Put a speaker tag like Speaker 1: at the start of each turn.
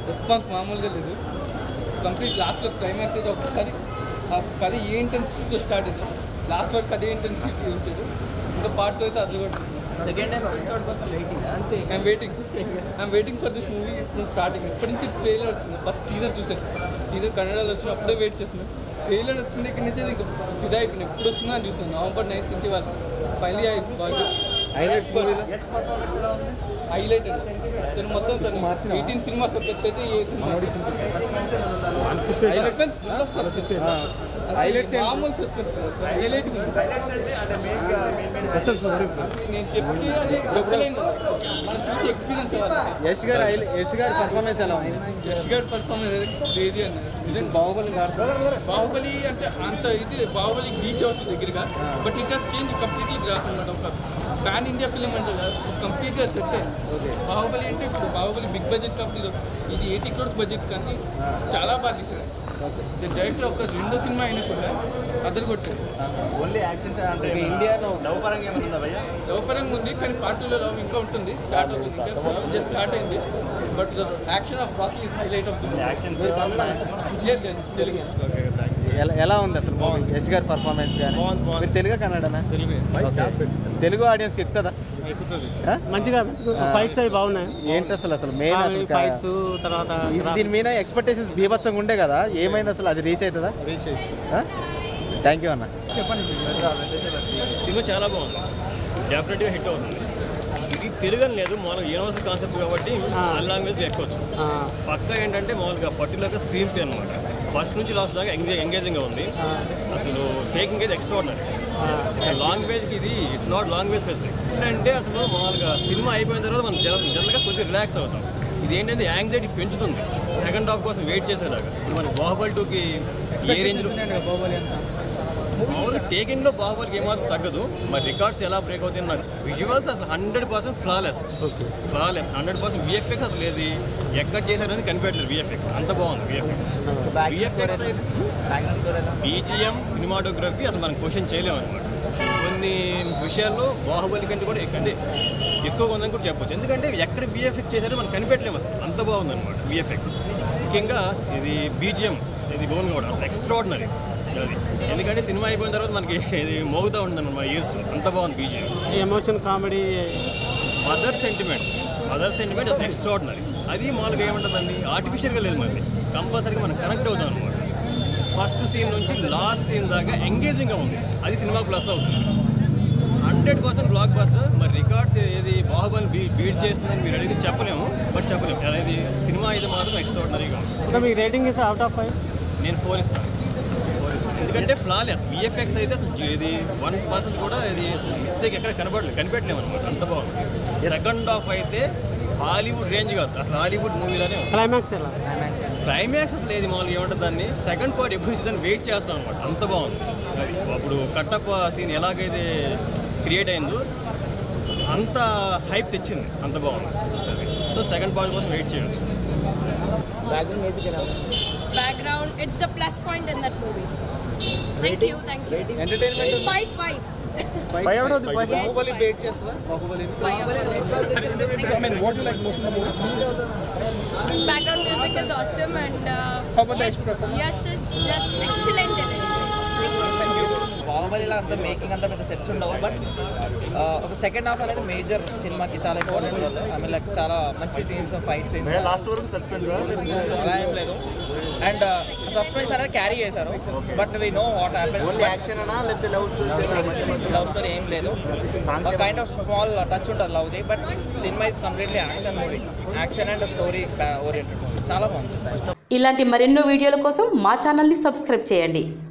Speaker 1: Response మామూలుగా లేదు complete లాస్ట్లో క్లైమాక్స్ అయితే ఒకసారి ఆ కథ ఏ ఇంటెన్సిటీతో స్టార్ట్ అయింది లాస్ట్ వరకు అదే ఇంటెన్సిటీ ఉంచాడు ఇంకా పార్ట్ టూ అయితే అది కూడా
Speaker 2: సెకండ్ ఎపిసోడ్ కోసం వెయిటింగ్ అంతే
Speaker 1: I'm waiting I'm waiting for this movie from starting ఇప్పటి నుంచి ట్రైలర్ వచ్చింది ఫస్ట్ టీజర్ చూసాను టీజర్ కన్నడలో వచ్చిన అప్పుడే వెయిట్ చేస్తున్నాను ట్రైలర్ వచ్చింది ఇక్కడ నుంచి ఇంకా ఫిదా అయిపోయింది ఎప్పుడు వస్తుందో అని చూస్తున్నాను నవంబర్ నైన్త్ నుంచి వాళ్ళు ఫైనలీ వాళ్ళు హైలైట్స్ హైలైట్ తను మొత్తం తను ఎయిటీన్ సినిమాస్ ఒక ఎత్తు అయితే ఏ cinema suspense full of suspense highlights మామూలు సస్పెన్స్ హైలైట్ నేను చెప్తే అది చెప్పలేను మనం చూసి ఎక్స్పీరియన్స్ అవ్వాలి
Speaker 3: యష్ గారు యష్ గారి పర్ఫార్మెన్స్ ఎలా ఉంది
Speaker 1: యష్ గారి పర్ఫార్మెన్స్ క్రేజీ అన్న నిజంగా
Speaker 3: బాహుబలి గారు
Speaker 1: బాహుబలి అంటే అంత ఇది బాహుబలి రీచ్ అవుతుంది దగ్గరగా but it has change completely graph అనమాట ఒక పాన్ ఇండియా ఫిలిం అంటే కంప్లీట్గా సెట్ అయింది బాహుబలి అంటే ఇప్పుడు బాహుబలి బిగ్ బడ్జెట్ కంపెనీ ఇది ఎయిటీ క్రోర్స్ బడ్జెట్ కానీ చాలా బాగా తీసాడు డైరెక్టర్ ఒక రెండో సినిమా అయినా కూడా అద్దరు కొట్టాడు
Speaker 4: ఓన్లీ యాక్షన్స్ అంటే
Speaker 3: ఇండియాలో
Speaker 4: లవ్ పరంగా ఏమైనా ఉందా భయ్యా
Speaker 1: లవపరంగా ఉంది కానీ పార్ట్ టూలో లవ్ ఇంకా ఉంటుంది స్టార్ట్ అవుతుంది ఇంకా జస్ట్ స్టార్ట్ అయింది but the action of Rocky is highlight of the
Speaker 4: actions
Speaker 1: లేదు లేదు తెలుగు
Speaker 3: ఎలా ఎలా ఉంది అసలు మూవీ యష్ గారి పర్ఫార్మెన్స్ కానీ
Speaker 4: బాగుంది, బాగుంది.
Speaker 3: మీరు తెలుగు కన్నడనా ఓకే. తెలుగు ఆడియన్స్కి ఎక్కుతుందా ఆ?
Speaker 5: మంచిగా ఫైట్స్ అవి బాగున్నాయి
Speaker 3: ఏంటి అసలు అసలు మెయిన్ అసలు కా-
Speaker 5: ఫైట్స్ తర్వాత
Speaker 3: ఇది- దీని మీద ఎక్స్పెక్టేషన్స్ బీభత్సంగా ఉండే కదా ఏమైంది అసలు అది రీచ్ అవుతుందా
Speaker 4: రీచ్
Speaker 3: థ్యాంక్ యూ అన్న
Speaker 4: సినిమా చాలా బాగుంది డెఫినెట్గా హిట్ అవుతుంది ఇది తిరగని లేదు మామూలుగా యూనివర్సల్ కాన్సెప్ట్ కాబట్టి అల్ లాంగ్వేజ్ ఎక్కొచ్చు పక్క ఏంటంటే మామూలుగా పర్టికులర్గా స్క్రీన్ ప్లే అనమాట ఫస్ట్ నుంచి లాస్ట్ దాకా ఎంగేజ్ ఎంగేజింగ్గా ఉంది అసలు టేకింగ్ ఇది ఎక్స్ట్రాడినరీ లాంగ్వేజ్కి ఇది ఇట్స్ నాట్ లాంగ్వేజ్ స్పెసిఫిక్ అంటే అసలు మామూలుగా సినిమా అయిపోయిన తర్వాత మనం జనరల్ జనరల్గా కొద్దిగా రిలాక్స్ అవుతాం ఇది ఏంటంటే యాంగ్జైటీ పెంచుతుంది సెకండ్ హాఫ్ కోసం వెయిట్ చేసేలాగా ఇప్పుడు మనకి బాహుబలి టూకి ఏ రేంజ్లో మామూలుగా టేకింగ్ లో బాహుబలికి ఏమాత్రం తగ్గదు మరి రికార్డ్స్ ఎలా బ్రేక్ అవుతాయి నాకు విజువల్స్ అసలు hundred percent flawless flawless hundred percent VFX అసలు ఏది ఎక్కడ చేశారని కనిపెట్టలేదు విఎఫ్ఎక్స్ అంత బాగుంది విఎఫ్ఎక్స్ విఎఫ్ఎక్స్ బీజిఎం సినిమాటోగ్రఫీ అసలు మనం క్వశ్చన్ చేయలేము అనమాట కొన్ని విషయాల్లో బాహుబలి కంటే కూడా ఎక్కువ అంటే ఎక్కువగా ఉందని కూడా చెప్పొచ్చు ఎందుకంటే ఎక్కడ విఎఫ్ఎక్స్ చేశారో మనం కనిపెట్టలేము అసలు అంత బాగుంది అనమాట విఎఫ్ఎక్స్ ముఖ్యంగా ఇది బీజిఎం ఇది గోన్ కూడా అసలు ఎక్స్ట్రాడినరీ అది ఎందుకంటే సినిమా అయిపోయిన తర్వాత మనకి ఇది మోగుతూ ఉంటుంది మా ఇయర్స్ అంత బాగుంది BGM
Speaker 5: emotion comedy
Speaker 4: mother sentiment mother sentiment అసలు ఎక్స్ట్రాడినరీ అది మామూలుగా ఏముంటుందండి ఆర్టిఫిషియల్గా లేదు మళ్ళీ కంపల్సరీగా మనం కనెక్ట్ అవుతాం అనమాట ఫస్ట్ సీన్ నుంచి లాస్ట్ సీన్ దాకా ఎంగేజింగ్గా ఉంది అది సినిమా ప్లస్ అవుతుంది హండ్రెడ్ పర్సెంట్ బ్లాక్ బస్టర్ మరి రికార్డ్స్ ఏది బాహుబలి బీ బీట్ చేస్తుందని మీరు అడిగితే చెప్పలేము బట్ చెప్పలేము అనేది సినిమా అయితే మాత్రం ఎక్స్ట్రాడినరీగా ఉంది
Speaker 5: ఇంకా మీకు రేటింగ్ ఇస్తే అవుట్ ఆఫ్ ఫైవ్
Speaker 4: నేను ఫోర్ ఇస్తాను ఫోర్ ఇస్తాను ఎందుకంటే ఫ్లాలెస్ విఎఫ్ఎక్స్ అయితే అసలు జీ- ఇది వన్ పర్సెంట్ కూడా ఇది మిస్టేక్ ఎక్కడ కనబడలేదు కనిపెట్టలేము అనమాట అంత బాగుంది సెకండ్ హాఫ్ అయితే హాలీవుడ్ రేంజ్ కాదు అసలు హాలీవుడ్ మూవీలోనే ఉంది
Speaker 5: క్లైమాక్స్ ఎలా
Speaker 4: క్లైమాక్స్ అసలు ఏది మామూలుగా ఏమంటుంది దాన్ని సెకండ్ పార్ట్ ఎప్పుడు ఇస్తుందని వెయిట్ చేస్తాం అనమాట అంత బాగుంది అది అప్పుడు కట్టప్ప సీన్ ఎలాగైతే క్రియేట్ అయిందో అంత హైప్ తెచ్చింది అంత బాగుంది సో సెకండ్ పార్ట్ కోసం వెయిట్ చేయవచ్చు
Speaker 6: background it's the plus point in that movie thank you thank you
Speaker 3: entertainment
Speaker 6: five five
Speaker 5: five out of the five
Speaker 6: yes
Speaker 3: Baahubali
Speaker 6: five.
Speaker 3: Beat చేస్తుందా Baahubali
Speaker 6: Five out of it. background music is awesome and uh, yes, yes is just excellent in it
Speaker 2: బాహుబలిలో అంత making అంత పెద్ద sets ఉండవు but ఒక second half అనేది major సినిమాకి చాలా important role I mean like చాలా మంచి సీన్స్ ఫైట్ సీన్స్
Speaker 4: లాస్ట్ వరకు సస్పెండ్
Speaker 2: అలా ఏం లేదు అండ్ సస్పెన్స్ అనేది క్యారీ చేశారు but we know what happens
Speaker 5: action అనా లేకపోతే లవ్
Speaker 2: లవ్ స్టోరీ ఏం లేదు కైండ్ ఆఫ్ స్మాల్ టచ్ ఉంటుంది లవ్ది but cinema is completely action movie action and story oriented చాలా బాగుంది
Speaker 7: ఇలాంటి మరెన్నో వీడియోల కోసం మా ఛానల్ని సబ్స్క్రైబ్ చేయండి